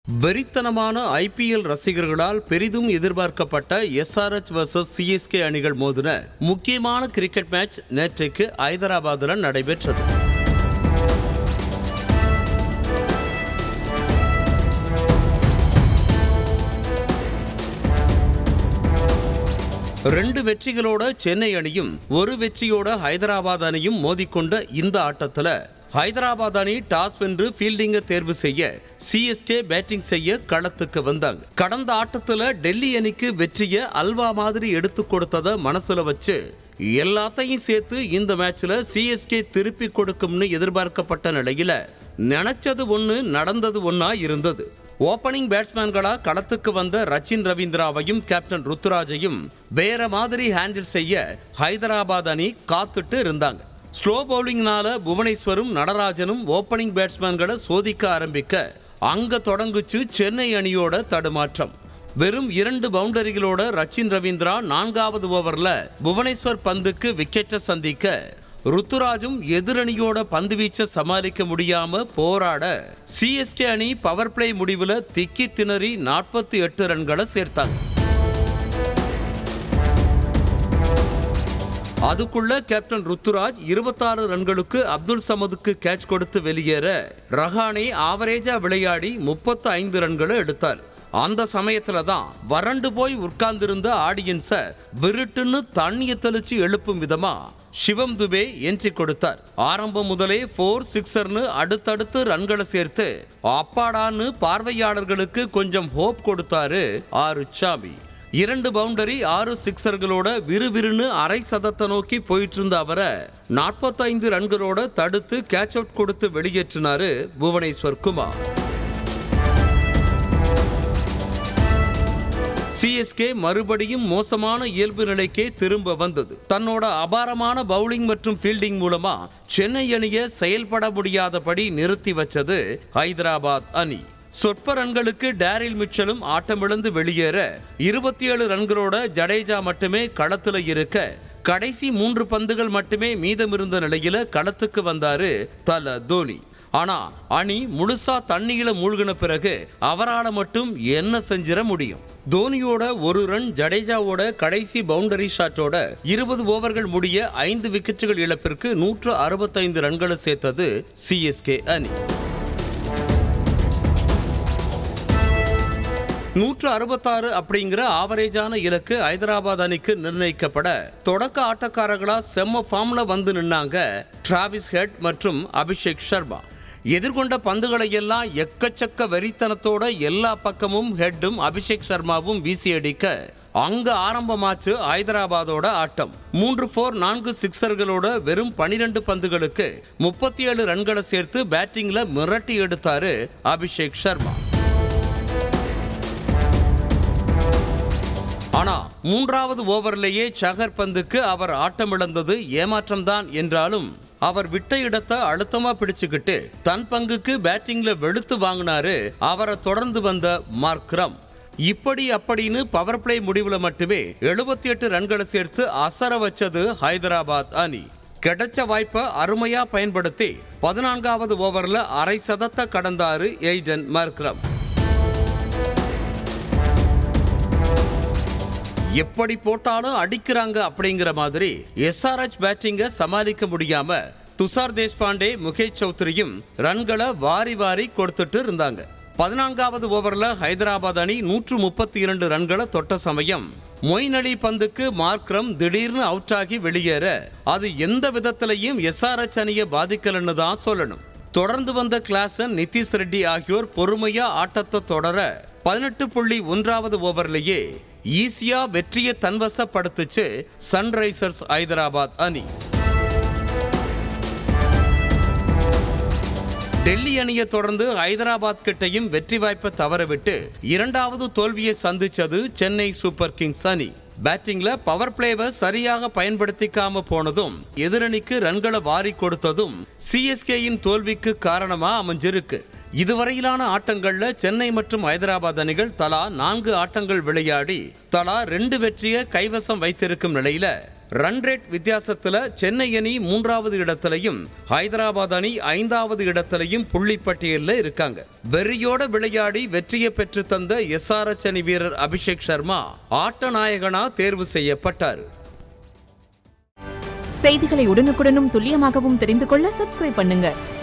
வெறித்தனமான ஐபிஎல் ரசிகர்களால் பெரிதும் எதிர்பார்க்கப்பட்ட எஸ்ஆர்எச் வர்சஸ் சிஎஸ்கே அணிகள் மோதின முக்கியமான கிரிக்கெட் மேட்ச் நேற்றைக்கு ஐதராபாத்தில் நடைபெற்றது ரெண்டு வெற்றிகளோட சென்னை அணியும் ஒரு வெற்றியோட ஹைதராபாத் அணியும் மோதிக்கொண்ட இந்த ஆட்டத்துல ஹைதராபாத் அணி டாஸ் வென்று ஃபீல்டிங்கை தேர்வு செய்ய சிஎஸ்கே பேட்டிங் செய்ய களத்துக்கு வந்தாங்க கடந்த ஆட்டத்துல டெல்லி அணிக்கு வெற்றியை அல்வா மாதிரி எடுத்து கொடுத்தத மனசுல வச்சு எல்லாத்தையும் சேர்த்து இந்த மேட்ச்ல சிஎஸ்கே திருப்பி கொடுக்கும்னு எதிர்பார்க்கப்பட்ட நிலையில நினைச்சது ஒண்ணு நடந்தது ஒண்ணா இருந்தது ஓப்பனிங் பேட்ஸ்மேன்களா களத்துக்கு வந்த ரச்சின் ரவீந்திராவையும் கேப்டன் ருத்துராஜையும் வேற மாதிரி ஹேண்டில் செய்ய ஹைதராபாத் அணி காத்துட்டு இருந்தாங்க ஸ்லோ பவுலிங்னால புவனேஸ்வரும் நடராஜனும் ஓப்பனிங் பேட்ஸ்மேன்களை சோதிக்க ஆரம்பிக்க அங்க தொடங்குச்சு சென்னை அணியோட தடுமாற்றம் வெறும் இரண்டு பவுண்டரிகளோட ரச்சின் ரவீந்திரா நான்காவது ஓவர்ல புவனேஸ்வர் பந்துக்கு விக்கெட்டை சந்திக்க ருத்துராஜும் எதிரணியோட பந்து வீச்சை சமாளிக்க முடியாம போராட சிஎஸ்கே அணி பவர் பிளே முடிவுல திக்கி திணறி நாற்பத்தி எட்டு ரன்களை சேர்த்தாங்க அதுக்குள்ள கேப்டன் ருத்துராஜ் இருபத்தாறு ரன்களுக்கு அப்துல் சமதுக்கு கேட்ச் கொடுத்து வெளியேற ரஹானே ஆவரேஜா விளையாடி முப்பத்து ஐந்து ரன்களை எடுத்தார் அந்த சமயத்துல தான் வறண்டு போய் உட்கார்ந்திருந்த ஆடியன்ஸ விருட்டுன்னு தண்ணிய தெளிச்சு எழுப்பும் விதமா சிவம் துபே என்ட்ரி கொடுத்தார் ஆரம்பம் முதலே ஃபோர் சிக்ஸர்னு அடுத்தடுத்து ரன்களை சேர்த்து அப்பாடான்னு பார்வையாளர்களுக்கு கொஞ்சம் ஹோப் கொடுத்தாரு ஆறு சாமி இரண்டு பவுண்டரி ஆறு சிக்ஸர்களோட விறுவிறுன்னு அரை சதத்தை நோக்கி போயிட்டு இருந்த அவரை நாற்பத்தைந்து ரன்களோட தடுத்து கேட்ச் அவுட் கொடுத்து வெளியேற்றினாரு புவனேஸ்வர் குமார் சிஎஸ்கே மறுபடியும் மோசமான இயல்பு நிலைக்கே திரும்ப வந்தது தன்னோட அபாரமான பவுலிங் மற்றும் ஃபீல்டிங் மூலமா சென்னை அணியை செயல்பட முடியாதபடி நிறுத்தி வச்சது ஹைதராபாத் அணி சொற்ப ரன்களுக்கு டேரில் மிச்சலும் ஆட்டமிழந்து வெளியேற இருபத்தி ஏழு ரன்களோட ஜடேஜா மட்டுமே களத்துல இருக்க கடைசி மூன்று பந்துகள் மட்டுமே மீதமிருந்த நிலையில களத்துக்கு வந்தாரு தல தோனி ஆனா அணி முழுசா தண்ணியில மூழ்கின பிறகு அவரால மட்டும் என்ன செஞ்சிட முடியும் தோனியோட ஒரு ரன் ஜடேஜாவோட கடைசி பவுண்டரி ஷாட்டோட இருபது ஓவர்கள் முடிய ஐந்து விக்கெட்டுகள் இழப்பிற்கு நூற்று அறுபத்தைந்து ரன்களை சேர்த்தது சிஎஸ்கே அணி நூற்று அறுபத்தாறு அப்படிங்கிற ஆவரேஜான இலக்கு ஹைதராபாத் அணிக்கு நிர்ணயிக்கப்பட தொடக்க ஆட்டக்காரர்களா செம்ம ஃபார்ம்ல வந்து நின்னாங்க டிராவிஸ் ஹெட் மற்றும் அபிஷேக் சர்மா எதிர்கொண்ட பந்துகளை எல்லாம் எக்கச்சக்க வெறித்தனத்தோட எல்லா பக்கமும் ஹெட்டும் அபிஷேக் சர்மாவும் வீசி அடிக்க அங்க ஆரம்பமாச்சு ஹைதராபாத்தோட ஆட்டம் மூன்று போர் நான்கு சிக்ஸர்களோட வெறும் பனிரெண்டு பந்துகளுக்கு முப்பத்தி ஏழு ரன்களை சேர்த்து பேட்டிங்ல மிரட்டி எடுத்தாரு அபிஷேக் சர்மா ஆனா மூன்றாவது ஓவரிலேயே சகர் பந்துக்கு அவர் ஆட்டமிழந்தது ஏமாற்றம்தான் என்றாலும் அவர் விட்ட இடத்தை அழுத்தமா பிடிச்சுக்கிட்டு தன் பங்குக்கு பேட்டிங்ல வெளுத்து வாங்கினாரு அவரை தொடர்ந்து வந்த மார்க்ரம் இப்படி அப்படின்னு பவர் பிளே முடிவுல மட்டுமே எழுபத்தி எட்டு ரன்களை சேர்த்து அசர வச்சது ஹைதராபாத் அணி கிடைச்ச வாய்ப்பை அருமையா பயன்படுத்தி பதினான்காவது ஓவர்ல அரை சதத்தை கடந்தாரு எய்டன் மார்க்ரம் எப்படி போட்டாலும் அடிக்கிறாங்க அப்படிங்கிற மாதிரி எஸ்ஆர்எச் பேட்டிங்கை சமாளிக்க முடியாம துஷார் தேஷ்பாண்டே முகேஷ் சௌத்ரியும் ரன்களை வாரி வாரி கொடுத்துட்டு இருந்தாங்க பதினான்காவது ஓவர்ல ஹைதராபாத் அணி நூற்று முப்பத்தி இரண்டு ரன்களை தொட்ட சமயம் மொயின் அலி பந்துக்கு மார்க்ரம் திடீர்னு அவுட் ஆகி வெளியேற அது எந்த விதத்திலையும் எஸ்ஆர்எச் அணியை பாதிக்கலன்னு தான் சொல்லணும் தொடர்ந்து வந்த கிளாசன் நிதிஷ் ரெட்டி ஆகியோர் பொறுமையா ஆட்டத்தை தொடர பதினெட்டு புள்ளி ஒன்றாவது ஓவர்லேயே ஈஸியா வெற்றியை தன்வசப்படுத்துச்சு சன்ரைசர்ஸ் ஹைதராபாத் அணி டெல்லி அணியை தொடர்ந்து ஹைதராபாத் கிட்டையும் வெற்றி வாய்ப்பை தவறவிட்டு இரண்டாவது தோல்வியை சந்திச்சது சென்னை சூப்பர் கிங்ஸ் அணி பேட்டிங்ல பவர் பிளேவை சரியாக பயன்படுத்திக்காம போனதும் எதிரணிக்கு ரன்களை வாரி கொடுத்ததும் சிஎஸ்கேயின் தோல்விக்கு காரணமா அமைஞ்சிருக்கு இதுவரையிலான ஆட்டங்கள்ல சென்னை மற்றும் ஹைதராபாத் அணிகள் தலா நான்கு ஆட்டங்கள் விளையாடி தலா ரெண்டு வெற்றியை கைவசம் வைத்திருக்கும் நிலையில ரன் ரேட் வித்தியாசத்துல சென்னை அணி மூன்றாவது இடத்திலையும் ஹைதராபாத் அணி ஐந்தாவது இடத்திலையும் புள்ளி பட்டியல்ல இருக்காங்க வெறியோட விளையாடி வெற்றியை பெற்று தந்த எஸ்ஆர்எச் அணி வீரர் அபிஷேக் சர்மா ஆட்ட நாயகனா தேர்வு செய்யப்பட்டார் செய்திகளை உடனுக்குடனும் துல்லியமாகவும் தெரிந்து கொள்ள சப்ஸ்கிரைப் பண்ணுங்க